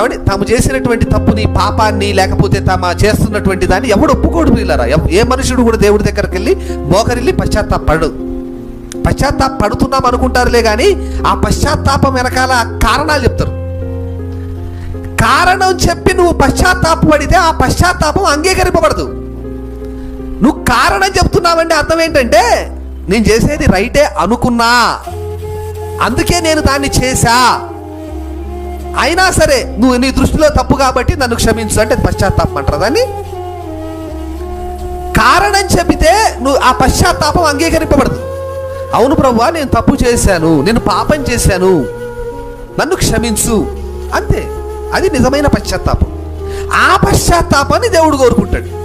ఏమండి తాము చేసినటువంటి తప్పుని పాపాన్ని లేకపోతే తమ చేస్తున్నటువంటి దాన్ని ఎవడు ఒప్పుకోడు వీళ్ళరా ఏ మనుషుడు కూడా దేవుడి దగ్గరికి వెళ్ళి మోకరిల్లి పశ్చాత్తాపడు పశ్చాత్తాప పడుతున్నాం అనుకుంటారులే కానీ ఆ పశ్చాత్తాపం వెనకాల కారణాలు చెప్తారు కారణం చెప్పి నువ్వు పశ్చాత్తాపడితే ఆ పశ్చాత్తాపం అంగీకరింపబడదు నువ్వు కారణం చెప్తున్నావంటే అర్థం ఏంటంటే నేను చేసేది రైటే అనుకున్నా అందుకే నేను దాన్ని చేశా అయినా సరే నువ్వు నీ దృష్టిలో తప్పు కాబట్టి నన్ను క్షమించు అంటే అది పశ్చాత్తాపం అంటారు దాన్ని కారణం చెబితే నువ్వు ఆ పశ్చాత్తాపం అంగీకరింపబడదు అవును ప్రభువా నేను తప్పు చేశాను నేను పాపం చేశాను నన్ను క్షమించు అంతే అది నిజమైన పశ్చాత్తాపం ఆ పశ్చాత్తాపాన్ని దేవుడు కోరుకుంటాడు